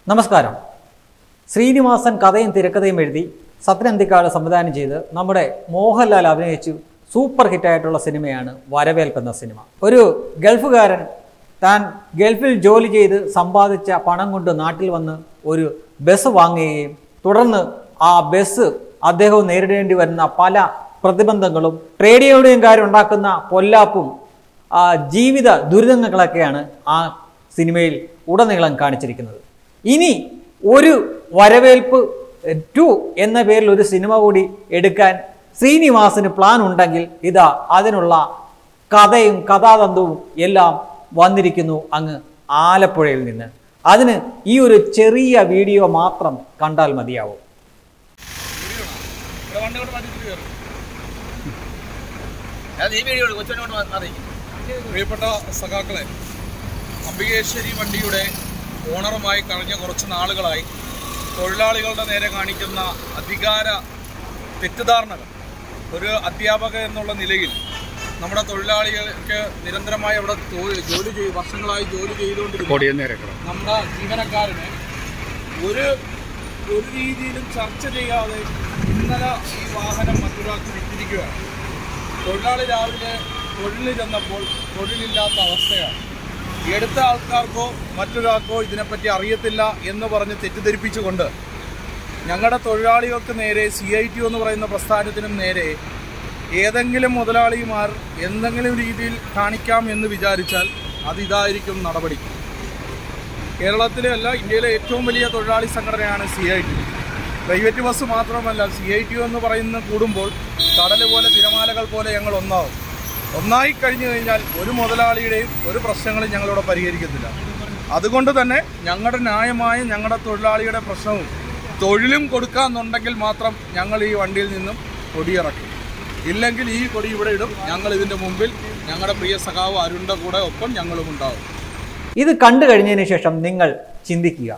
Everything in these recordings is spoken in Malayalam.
നമസ്കാരം ശ്രീനിവാസൻ കഥയും തിരക്കഥയും എഴുതി സത്യനന്തിക്കാട് സംവിധാനം ചെയ്ത് നമ്മുടെ മോഹൻലാൽ അഭിനയിച്ചു സൂപ്പർ ഹിറ്റായിട്ടുള്ള സിനിമയാണ് വരവേൽപ്പ് എന്ന സിനിമ ഒരു ഗൾഫുകാരൻ താൻ ഗൾഫിൽ ജോലി ചെയ്ത് സമ്പാദിച്ച പണം കൊണ്ട് നാട്ടിൽ വന്ന് ഒരു ബസ് വാങ്ങുകയും തുടർന്ന് ആ ബസ് അദ്ദേഹം നേരിടേണ്ടി വരുന്ന പല പ്രതിബന്ധങ്ങളും ട്രേഡ് യൂണിയൻകാരുണ്ടാക്കുന്ന പൊല്ലാപ്പും ആ ജീവിത ദുരിതങ്ങളൊക്കെയാണ് ആ സിനിമയിൽ ഉടനീളം കാണിച്ചിരിക്കുന്നത് ഇനി ഒരു വരവേൽപ്പ് ടു എന്ന പേരിൽ ഒരു സിനിമ കൂടി എടുക്കാൻ ശ്രീനിവാസിന് പ്ലാൻ ഉണ്ടെങ്കിൽ ഇതാ അതിനുള്ള കഥയും കഥാതന്തുവും എല്ലാം വന്നിരിക്കുന്നു അങ്ങ് ആലപ്പുഴയിൽ നിന്ന് അതിന് ഈ ഒരു ചെറിയ വീഡിയോ മാത്രം കണ്ടാൽ മതിയാവും ഇവിടെ വണ്ടി കൊണ്ട് മാറ്റി കയറും അത് ഈ വീഡിയോ കൊച്ചുകൊണ്ട് മാറി പ്രിയപ്പെട്ട സഖാക്കളെ അംബികേശ്വരി വണ്ടിയുടെ ഓണറുമായി കഴിഞ്ഞ കുറച്ച് നാളുകളായി തൊഴിലാളികളുടെ നേരെ കാണിക്കുന്ന അധികാര തെറ്റിദ്ധാരണകൾ ഒരു അധ്യാപക എന്നുള്ള നിലയിൽ നമ്മുടെ തൊഴിലാളികൾക്ക് നിരന്തരമായി അവിടെ തൊഴിൽ- ജോലി ചെയ്ത് വർഷങ്ങളായി ജോലി ചെയ്തുകൊണ്ടിരിക്കുന്ന നമ്മുടെ ജീവനക്കാരനെ ഒരു ഒരു രീതിയിലും ചർച്ച ചെയ്യാതെ ഇന്നലെ ഈ വാഹനം മറ്റൊരാൾക്ക് വിറ്റിരിക്കുകയാണ് തൊഴിലാളി രാവിലെ തൊഴിലിന് ചെന്നപ്പോൾ തൊഴിലില്ലാത്ത അവസ്ഥയാണ് എടുത്ത ആൾക്കാർക്കോ മറ്റൊരാൾക്കോ ഇതിനെപ്പറ്റി അറിയത്തില്ല എന്ന് പറഞ്ഞ് തെറ്റിദ്ധരിപ്പിച്ചുകൊണ്ട് ഞങ്ങളുടെ തൊഴിലാളികൾക്ക് നേരെ സി ഐ ടി എന്ന് പറയുന്ന പ്രസ്ഥാനത്തിനും നേരെ ഏതെങ്കിലും മുതലാളിമാർ എന്തെങ്കിലും രീതിയിൽ കാണിക്കാം എന്ന് വിചാരിച്ചാൽ അത് ഇതായിരിക്കും നടപടി കേരളത്തിലെ അല്ല ഇന്ത്യയിലെ ഏറ്റവും വലിയ തൊഴിലാളി സംഘടനയാണ് C I T private bus മാത്രമല്ല സി ഐ ടി എന്ന് പറയുന്ന കൂടുമ്പോൾ കടൽ പോലെ തിരമാലകൾ പോലെ ഞങ്ങൾ ഒന്നാവും ഒന്നായി കഴിഞ്ഞു കഴിഞ്ഞാൽ ഒരു മുതലാളിയുടെയും ഒരു പ്രശ്നങ്ങളും ഞങ്ങളിവിടെ പരിഹരിക്കത്തില്ല അതുകൊണ്ട് തന്നെ ഞങ്ങളുടെ ന്യായമായ ഞങ്ങളുടെ തൊഴിലാളിയുടെ പ്രശ്നവും തൊഴിലും കൊടുക്കാന്നുണ്ടെങ്കിൽ മാത്രം ഞങ്ങൾ ഈ വണ്ടിയിൽ നിന്നും കൊടിയിറക്കും ഇല്ലെങ്കിൽ ഈ കൊടി ഇവിടെ ഇടും ഞങ്ങൾ ഇതിൻ്റെ മുമ്പിൽ ഞങ്ങളുടെ പ്രിയ സഖാവ് അരുണിൻ്റെ കൂടെ ഒപ്പം ഞങ്ങളും ഉണ്ടാവും ഇത് കണ്ടു കഴിഞ്ഞതിന് ശേഷം നിങ്ങൾ ചിന്തിക്കുക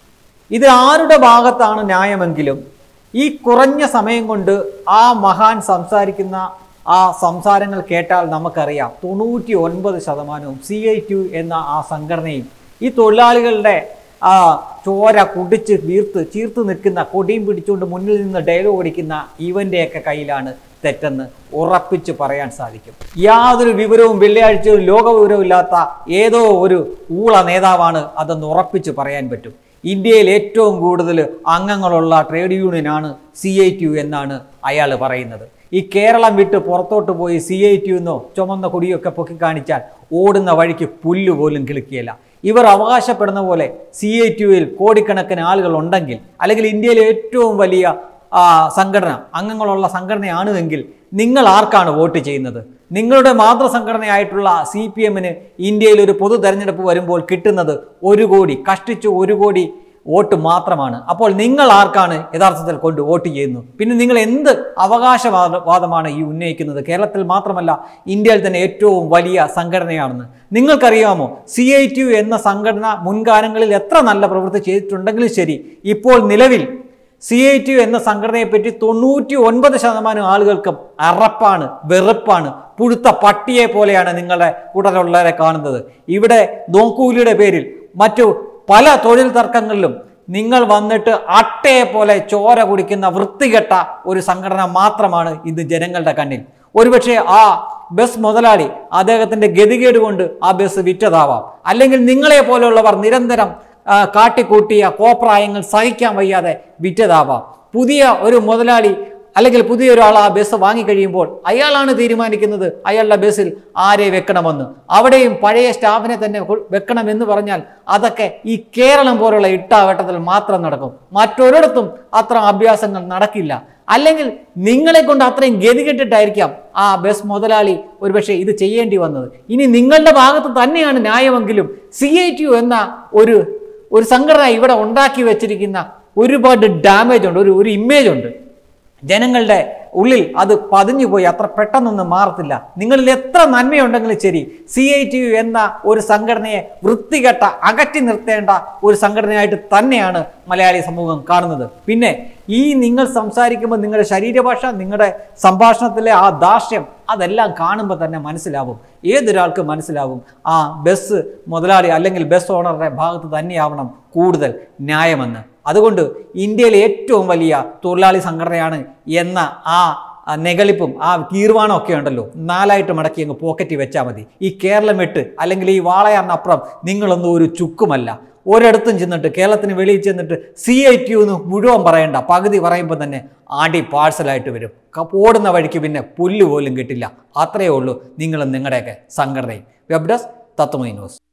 ഇത് ആരുടെ ഭാഗത്താണ് ന്യായമെങ്കിലും ഈ കുറഞ്ഞ സമയം കൊണ്ട് ആ മഹാൻ സംസാരിക്കുന്ന ആ സംസാരങ്ങൾ കേട്ടാൽ നമുക്കറിയാം തൊണ്ണൂറ്റി ഒൻപത് ശതമാനവും സി ഐ ടി എന്ന ആ സംഘടനയും ഈ തൊഴിലാളികളുടെ ആ ചോര കുടിച്ച് വീർത്ത് ചീർത്ത് നിൽക്കുന്ന കൊടിയും പിടിച്ചുകൊണ്ട് മുന്നിൽ നിന്ന് ഡയലോഗ് അടിക്കുന്ന ഇവൻ്റെയൊക്കെ കയ്യിലാണ് തെറ്റെന്ന് ഉറപ്പിച്ച് പറയാൻ സാധിക്കും യാതൊരു വിവരവും വെള്ളിയാഴ്ചയും ലോക വിവരവും ഇല്ലാത്ത ഏതോ ഒരു ഊള നേതാവാണ് അതെന്ന് ഉറപ്പിച്ച് പറയാൻ പറ്റും ഇന്ത്യയിൽ ഏറ്റവും കൂടുതൽ അംഗങ്ങളുള്ള ട്രേഡ് യൂണിയനാണ് സി ഐ ടി യു എന്നാണ് അയാൾ പറയുന്നത് ഈ കേരളം വിട്ട് പുറത്തോട്ട് പോയി സി ഐ ടി എന്നോ ചുമന്ന കൊടിയൊക്കെ പൊക്കി കാണിച്ചാൽ ഓടുന്ന വഴിക്ക് പുല്ല് പോലും കിളിക്കുകയില്ല ഇവർ അവകാശപ്പെടുന്ന പോലെ സി ഐ ടി യുയിൽ കോടിക്കണക്കിന് ആളുകൾ ഉണ്ടെങ്കിൽ അല്ലെങ്കിൽ ഇന്ത്യയിലെ ഏറ്റവും വലിയ ആ, സംഘടന അംഗങ്ങളുള്ള സംഘടനയാണ് എങ്കിൽ നിങ്ങൾ ആർക്കാണ് വോട്ട് ചെയ്യുന്നത് നിങ്ങളുടെ മാതൃസംഘടനയായിട്ടുള്ള സി പി എമ്മിന് ഇന്ത്യയിൽ ഒരു പൊതു തെരഞ്ഞെടുപ്പ് വരുമ്പോൾ കിട്ടുന്നത് ഒരു കോടി കഷ്ടിച്ച് ഒരു കോടി വോട്ട് മാത്രമാണ് അപ്പോൾ നിങ്ങൾ ആർക്കാണ് യഥാർത്ഥത്തിൽ കൊണ്ട് വോട്ട് ചെയ്യുന്നു പിന്നെ നിങ്ങൾ എന്ത് അവകാശവാദ വാദമാണ് ഈ ഉന്നയിക്കുന്നത് കേരളത്തിൽ മാത്രമല്ല ഇന്ത്യയിൽ തന്നെ ഏറ്റവും വലിയ സംഘടനയാണെന്ന് നിങ്ങൾക്കറിയാമോ സി ഐ ടി യു എന്ന സംഘടന മുൻകാലങ്ങളിൽ എത്ര നല്ല പ്രവൃത്തി ചെയ്തിട്ടുണ്ടെങ്കിലും ശരി ഇപ്പോൾ നിലവിൽ സി ഐ ടി യു എന്ന സംഘടനയെപ്പറ്റി തൊണ്ണൂറ്റി ഒൻപത് ശതമാനം ആളുകൾക്കും അറപ്പാണ് വെറുപ്പാണ് പുഴുത്ത പട്ടിയെ പോലെയാണ് നിങ്ങളുടെ കൂട്ടത്തിലുള്ളവരെ കാണുന്നത് ഇവിടെ നോക്കൂലിയുടെ പേരിൽ മറ്റു പല തൊഴിൽ തർക്കങ്ങളിലും നിങ്ങൾ വന്നിട്ട് അട്ടയെ പോലെ ചോര കുടിക്കുന്ന വൃത്തികെട്ട ഒരു സംഘടന മാത്രമാണ് ഇന്ന് ജനങ്ങളുടെ കണ്ണിൽ ഒരുപക്ഷെ ആ ബസ് മുതലാളി അദ്ദേഹത്തിന്റെ ഗതികേട് കൊണ്ട് ആ ബസ് വിറ്റതാവാം അല്ലെങ്കിൽ നിങ്ങളെ പോലെയുള്ളവർ നിരന്തരം ആ, കാട്ടിക്കൂട്ടിയ കോപ്രായങ്ങൾ സഹിക്കാൻ വയ്യാതെ വിറ്റതാവാം പുതിയ ഒരു മുതലാളി അല്ലെങ്കിൽ പുതിയ ഒരാൾ ആ ബസ് വാങ്ങിക്കഴിയുമ്പോൾ അയാളാണ് തീരുമാനിക്കുന്നത് അയാളുടെ ബസ്സിൽ ആരെ വെക്കണമെന്ന് അവിടെയും പഴയ സ്റ്റാഫിനെ തന്നെ കൊ- വെക്കണമെന്ന് പറഞ്ഞാൽ അതൊക്കെ ഈ കേരളം പോലുള്ള ഇട്ടാവട്ടത്തിൽ മാത്രം നടക്കും മറ്റൊരിടത്തും അത്ര അഭ്യാസങ്ങൾ നടക്കില്ല അല്ലെങ്കിൽ നിങ്ങളെ കൊണ്ട് അത്രയും ഗതികെട്ടിട്ടായിരിക്കാം ആ ബസ് മുതലാളി ഒരുപക്ഷെ ഇത് ചെയ്യേണ്ടി വന്നത് ഇനി നിങ്ങളുടെ ഭാഗത്ത് തന്നെയാണ് ന്യായമെങ്കിലും സി ഐ ടി യു എന്ന ഒരു ഒരു സംഘടന ഇവിടെ ഉണ്ടാക്കി വെച്ചിരിക്കുന്ന ഒരുപാട് ഡാമേജ് ഉണ്ട് ഒരു ഒരു ഇമേജ് ഉണ്ട് ജനങ്ങളുടെ ഉള്ളിൽ അത് പതിഞ്ഞുപോയി അത്ര പെട്ടെന്നൊന്നും മാറത്തില്ല നിങ്ങളിൽ എത്ര നന്മയുണ്ടെങ്കിലും ശരി സി ഐ ടി യു എന്ന ഒരു സംഘടനയെ വൃത്തികെട്ട അകറ്റി നിർത്തേണ്ട ഒരു സംഘടനയായിട്ട് തന്നെയാണ് മലയാളി സമൂഹം കാണുന്നത് പിന്നെ ഈ നിങ്ങൾ സംസാരിക്കുമ്പോൾ നിങ്ങളുടെ ശരീരഭാഷ നിങ്ങളുടെ സംഭാഷണത്തിലെ ആ ദാർഷ്ട്യം അതെല്ലാം കാണുമ്പോൾ തന്നെ മനസ്സിലാവും ഏതൊരാൾക്ക് മനസ്സിലാവും ആ ബസ് മുതലാളി അല്ലെങ്കിൽ ബസ് ഓണറുടെ ഭാഗത്ത് തന്നെയാവണം കൂടുതൽ ന്യായമെന്ന് അതുകൊണ്ട് ഇന്ത്യയിലെ ഏറ്റവും വലിയ തൊഴിലാളി സംഘടനയാണ് എന്ന ആ ആ നെകളിപ്പും ആ തീർമാനം ഒക്കെ ഉണ്ടല്ലോ നാലായിട്ട് മടക്കി അങ്ങ് പോക്കറ്റിൽ വെച്ചാൽ മതി ഈ കേരളം വിട്ട് അല്ലെങ്കിൽ ഈ വാളയാറിനപ്പുറം നിങ്ങളൊന്നും ഒരു ചുക്കുമല്ല ഒരിടത്തും ചെന്നിട്ട് കേരളത്തിന് വെളിയിൽ ചെന്നിട്ട് സി ഐ ടി എന്ന് മുഴുവൻ പറയണ്ട പകുതി പറയുമ്പോൾ തന്നെ ആടി പാഴ്സലായിട്ട് വരും ക- ഓടുന്ന വഴിക്ക് പിന്നെ പുല്ല് പോലും കിട്ടില്ല അത്രയേ ഉള്ളൂ നിങ്ങളും നിങ്ങളുടെയൊക്കെ സംഘടനയും വെബ് ഡെസ്ക് തത്വമൈ ന്യൂസ്